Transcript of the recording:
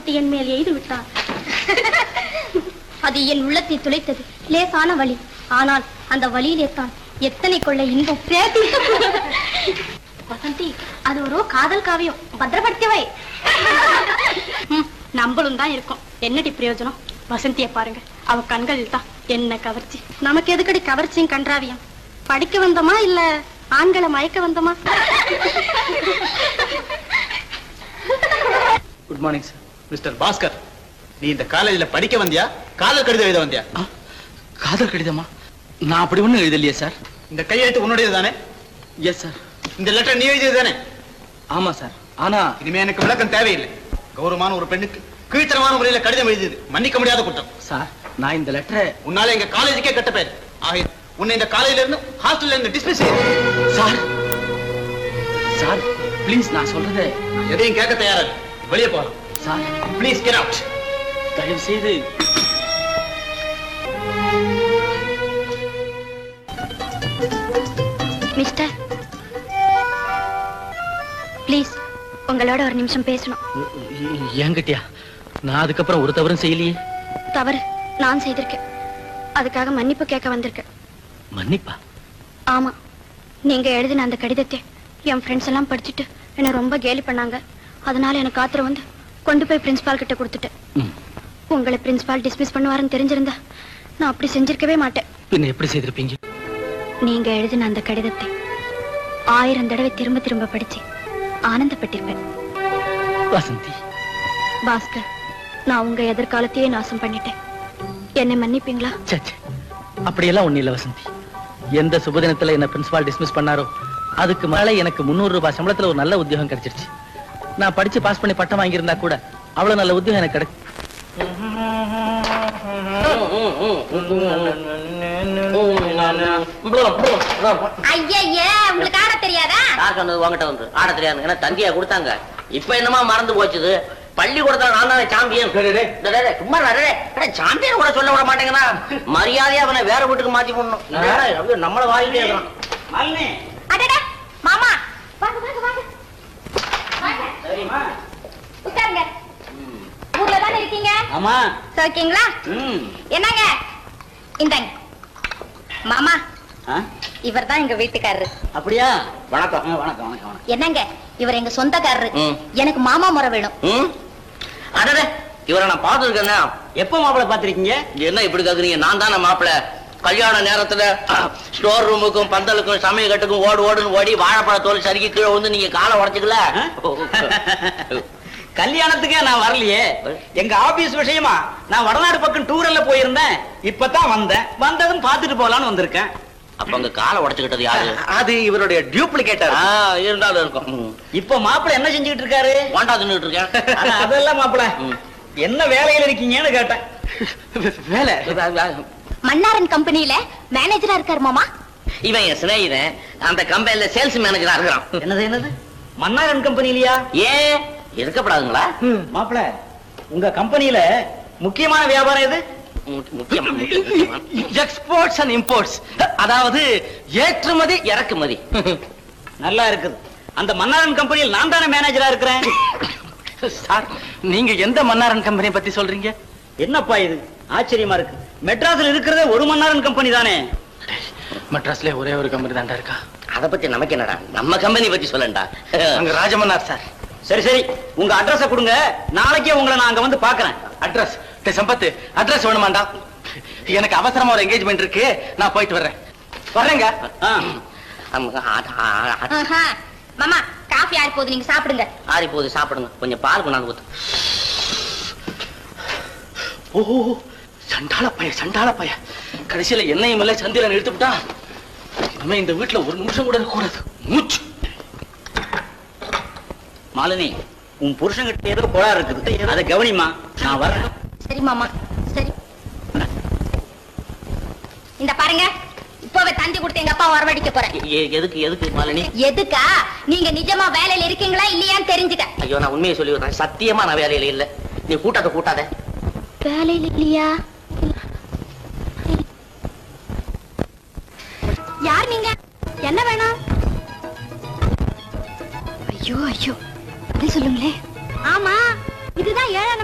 பானத்தை என் மேல் எய்து விட்டான் அது என் உள்ளத்தை துளைத்தது லேசான வலி ஆனால் அந்த வலியிலே தான் எத்தனை கொள்ள இன்பம் வசந்தி அது ஒரு காதல் காவியம் பத்திரப்படுத்தியவை ம், நம்மளும் தான் இருக்கோம் என்னடி பிரயோஜனம் வசந்திய பாருங்க அவ கண்களில் தான் என்ன கவர்ச்சி நமக்கு எதுக்கடி கவர்ச்சியும் கன்றாவியம் படிக்க வந்தோமா இல்ல ஆண்களை மயக்க வந்தோமா good morning sir mister Bhaskar நீ இந்த காலேஜ்ல படிக்க வந்தியா காதல் கடிதம் எழுத வந்தியா காதல் கடிதமா நான் அப்படி ஒண்ணும் எழுதலையே சார் இந்த கையெழுத்து உன்னுடையது தானே எஸ் சார் இந்த லெட்டர் நீ எழுதியது தானே ஆமா சார் ஆனா இனிமே எனக்கு விளக்கம் தேவையில்லை கௌரவமான ஒரு பெண்ணுக்கு கீழ்த்தரமான முறையில கடிதம் எழுதியது மன்னிக்க முடியாத குற்றம் சார் நான் இந்த லெட்டரை உன்னால எங்க காலேஜுக்கே கெட்ட பேர் ஆக உன்னை இந்த காலேஜ்ல இருந்து ஹாஸ்டல்ல இருந்து டிஸ்மிஸ் செய்ய சார் சார் ப்ளீஸ் நான் சொல்றதை எதையும் கேட்க தயாரா இல்லை. வெளியே போகலாம் சார் ப்ளீஸ் கெட் அவுட் தயவு செய்து மிஸ்டர் ப்ளீஸ் உங்களோட ஒரு நிமிஷம் பேசணும் என்கிட்டயா நான் அதுக்கப்புறம் ஒரு தவறும் செய்யலையே தவறு நான் செய்திருக்கேன் அதுக்காக மன்னிப்பு கேட்க வந்திருக்கேன் மன்னிப்பா ஆமா நீங்க எழுதின அந்த கடிதத்தை என் ஃப்ரெண்ட்ஸ் எல்லாம் படிச்சுட்டு என்னை ரொம்ப கேலி பண்ணாங்க அதனால எனக்கு ஆத்திரம் வந்து கொண்டு போய் பிரின்சிபால் கிட்ட கொடுத்துட்டேன் ம். உங்களை பிரின்சிபால் டிஸ்மிஸ் பண்ணுவாருன்னு தெரிஞ்சிருந்தா நான் அப்படி செஞ்சிருக்கவே மாட்டேன் பின்ன எப்படி செய்திருப்பீங்க நீங்க எழுதின அந்த கடிதத்தை ஆயிரம் தடவை திரும்ப திரும்ப படிச்சு ஆனந்தப்பட்டிருப்பேன் வசந்தி பாஸ்கர் நான் உங்க எதிர்காலத்தையே நாசம் பண்ணிட்டேன் என்னை மன்னிப்பீங்களா ச்சே, ச்சே. அப்படியெல்லாம் ஒண்ணு இல்ல வசந்தி எந்த சுபதினத்துல என்ன பிரின்சிபால் டிஸ்மிஸ் பண்ணாரோ அதுக்கு மேல எனக்கு முந்நூறு ரூபாய் சம்பளத்துல ஒரு நல்ல உத்தியோகம் கிடைச்சிருச்சு நான் படிச்சு பாஸ் பண்ணி பட்டம் வாங்கியிருந்தா கூட அவ்வளவு நல்ல உத்தியோகம் எனக்கு கிடை ஐயா உங்களுக்கு ஆட தெரியாதா யார் சொன்னது உங்ககிட்ட வந்து ஆட தெரியாது ஏன்னா தந்தியா கொடுத்தாங்க இப்ப என்னமா மறந்து போச்சுது பள்ளிக்கூடத்துல நான் தானே சாம்பியன் சும்மா சாம்பியன் கூட சொல்ல விட மாட்டேங்கிறா மரியாதையா அவனை வேற வீட்டுக்கு மாத்தி போடணும் இல்லைன்னா அப்படியே நம்மள வாயிலே இருக்கிறான் அடடா மாமா வாங்க வாங்க வாங்க வாங்க சரிம்மா உட்காருங்க ஊர்ல தானே இருக்கீங்க ஆமா சோக்கிங்களா ம் என்னங்க இந்தாங்க மாமா இவர் தான் எங்க வீட்டுக்காரரு அப்படியா வணக்கம் ஆ, வணக்கம் வணக்கம் வணக்கம் என்னங்க இவர் எங்க சொந்தக்காரரு ம். எனக்கு மாமா முறை வேணும் ம் அடடே இவரை நான் பார்த்துருக்கேன்னா எப்போ மாப்பிள்ளை பார்த்திருக்கீங்க என்ன இப்படி கேக்குறீங்க நான் தானே மாப்பிள்ளை கல்யாண நேரத்துல ஸ்டோர் ரூமுக்கும் பந்தலுக்கும் சமையல் கட்டுக்கும் ஓடு ஓடுன்னு ஓடி வாழைப்பழ தோல் சறுக்கி கீழே வந்து நீங்க காலை உடச்சுக்கல கல்யாணத்துக்கே நான் வரலையே எங்க ஆபீஸ் விஷயமா நான் வடநாடு பக்கம் டூரல்ல போயிருந்தேன் இப்பதான் வந்தேன் வந்ததும் பார்த்துட்டு போலான்னு வந்திருக்கேன் அப்ப அங்க காலை உடச்சுக்கிட்டது யாரு அது இவருடைய டியூப்ளிகேட்டர் ஆ, இருந்தாலும் இருக்கும் ம். இப்போ மாப்பிள்ளை என்ன செஞ்சுக்கிட்டு இருக்காரு வாண்டா தின்னுட்டு இருக்கேன் ஆனா, அதெல்லாம் மாப்பிள்ளை ம். என்ன வேலையில இருக்கீங்கன்னு கேட்டேன் வேலை மன்னாரன் கம்பெனில மேனேஜரா இருக்காரு மாமா இவன் என் சிநேகிதன் அந்த கம்பெனில சேல்ஸ் மேனேஜரா இருக்கிறான் என்னது என்னது மன்னாரன் கம்பெனிலயா ஏன் இருக்கப்படாதுங்களா மாப்பிள்ளை உங்க கம்பெனில முக்கியமான வியாபாரம் எது மு- முக்கியமா முக்கியமா. எக்ஸ்போர்ட்ஸ் அண்ட் இம்போர்ட்ஸ் அதாவது ஏற்றுமதி இறக்குமதி நல்லா இருக்குது அந்த மன்னாரன் கம்பெனியில் நான் தானே மேனேஜரா இருக்கிறேன் சார் நீங்க எந்த மன்னாரன் கம்பெனி பத்தி சொல்றீங்க என்னப்பா இது ஆச்சரியமா இருக்கு மெட்ராஸ்ல இருக்கிறதே ஒரு மன்னாரன் கம்பெனி தானே மெட்ராஸ்ல ஒரே ஒரு கம்பெனி தான்டா இருக்கா அத பத்தி நமக்கு என்னடா நம்ம கம்பெனி பத்தி சொல்லண்டா அங்க ராஜமன்னார் சார் சரி சரி உங்க அட்ரஸ கொடுங்க நாளைக்கே உங்களை நான் அங்க வந்து பாக்குறேன் அட்ரஸ் டே சம்பத் அட்ரஸ் வேணுமாண்டா எனக்கு அவசரமா ஒரு என்கேஜ்மெண்ட் இருக்கு நான் போயிட்டு வர்றேன் வர்றேங்க ஆ. அம், ஆ- ஆ- ஆ- ஆஹா. மாமா காஃபி ஆறி போகுது நீங்க சாப்பிடுங்க ஆறி போகுது சாப்பிடுங்க கொஞ்சம் பால் கொண்டாந்து ஊத்து ஓ சண்டாள பைய சண்டாள பைய கடைசியில என்னையும் இல்லை சந்திரன் எடுத்துவிட்டான் நம்ம இந்த வீட்டுல ஒரு நிமிஷம் கூட இருக்கக்கூடாது மூச்சு மாலினி உன் புருஷன்கிட்ட ஏதோ கோளாறு இருக்குது அதை கவனிமா நான் வரேன் சரி மாமா சரி இந்த பாருங்க இப்பவே தந்தி கொடுத்து எங்க அப்பா வரவழைக்க போறேன் எ- எ- எதுக்கு எதுக்கு மாலினி எதுக்கா நீங்க நிஜமா வேலையில இருக்கீங்களா இல்லையான்னு தெரிஞ்சுக்க ஐயோ நான் உண்மையை சொல்லி விடுறேன் சத்தியமா நான் வேலையில இல்ல நீ கூட்டாத கூட்டாத வேலையில இல்லையா யார் நீங்க என்ன வேணும் ஐயோ ஐயோ பதில் சொல்லுங்களே ஆமா இதுதான் ஏழாம்